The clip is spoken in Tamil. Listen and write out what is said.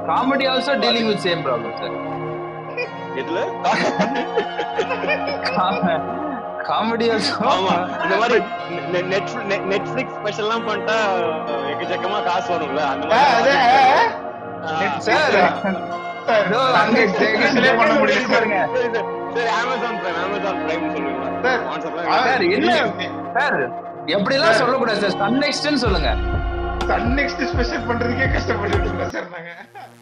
Comedy also dealing with same problem sir எதுல காமெடி ஆல்சோ ஆமா இந்த மாதிரி நெட்ஃபிளிக்ஸ் ஸ்பெஷல் எல்லாம் பண்ணிட்டா எக்கச்சக்கமா காசு வரும்ல அந்த ஆ, அது, மாதிரி ஆ, ஆ. சார் சார், இதோ Sun அங்க Next second special-ஏ பண்ண second முடியல பாருங்க. சரி, சரி. சரி அமேசான் பிரைம் அமேசான் பிரைம் சொல்லுங்களா சார், Concept ஆ, எல்லாம் சார், என்ன? சார் எப்படி எல்லாம் சார். சொல்லக்கூடாது சார் சன் நெக்ஸ்ட்னு சொல்லுங்க சன் நெக்ஸ்ட் ஸ்பெஷல் பண்றதுக்கே கஷ்டப்பட்டு இருக்கோம் சார் நாங்க